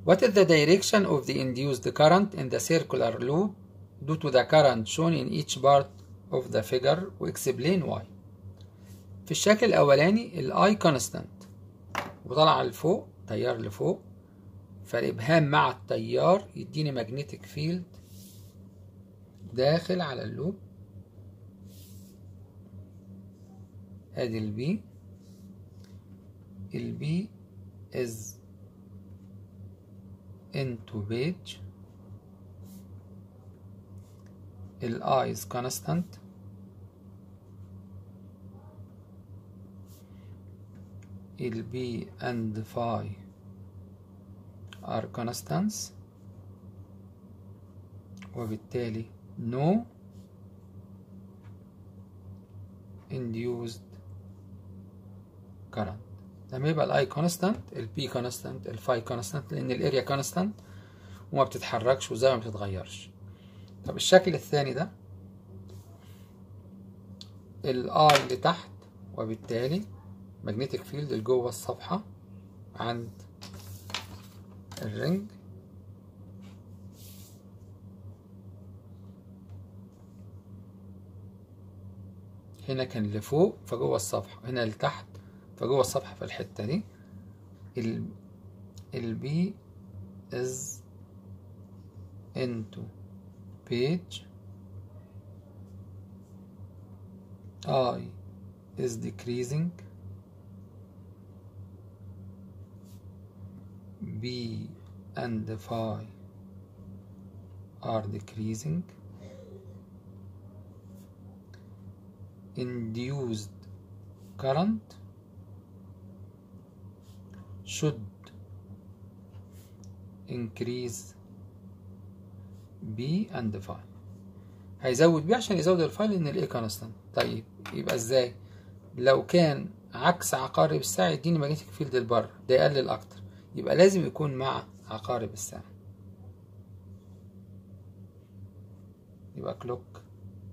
What is the direction of the induced current in the circular loop due to the current shown in each part of the figure وexplain why في الشكل الأولاني ال I constant وطلع لفوق تيار لفوق فالإبهام مع التيار يديني magnetic field داخل على اللوب ادي البي البي is into page ال I is constant ال B and phi are constants وبالتالي no induced current لما يبقى الاي كونستانت البي كونستانت الفاي كونستانت لان الاريا كونستانت وما بتتحركش وزي ما بتتغيرش طب الشكل الثاني ده الاي اللي تحت وبالتالي magnetic فيلد اللي جوه الصفحة عند الرنج هنا كان لفوق فجوه الصفحة هنا لتحت فجوه الصفحة في الحتة دي ال ال B is into page I is decreasing B and phi are decreasing induced current should increase B and phi هيزود B عشان يزود الفاي لان الاي كونستانت طيب يبقى ازاي لو كان عكس عقارب الساعة يديني ماجنتيك فيلد لبره ده يقلل اكتر يبقى لازم يكون مع عقارب الساعة يبقى كلوك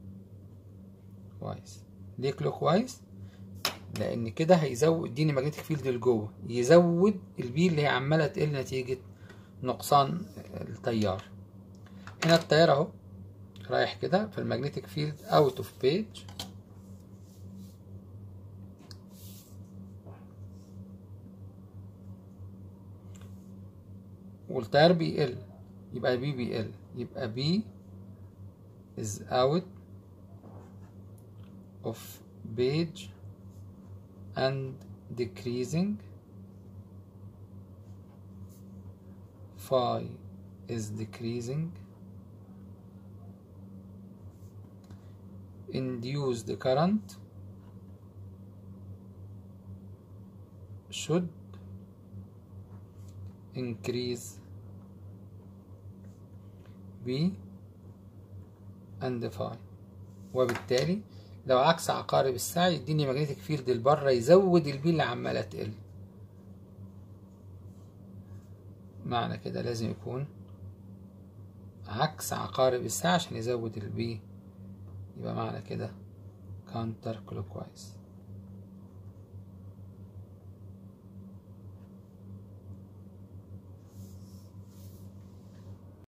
وايز ليه كلوك وايز لان كده هيزود يديني ماجنتيك فيلد لجوه يزود البي اللي هي عماله تقل نتيجه نقصان التيار هنا التيار اهو رايح كده في الماجنتيك فيلد اوت اوف بيج والتيار بيقل يبقى بي بيقل يبقى بي is out of page and decreasing phi is decreasing induced current should increase B and phi وبالتالي لو عكس عقارب الساعة يديني ماجنتيك فيلد لبره يزود البي اللي عمالة تقل معنى كده لازم يكون عكس عقارب الساعة عشان يزود البي يبقى معنى كده counter clockwise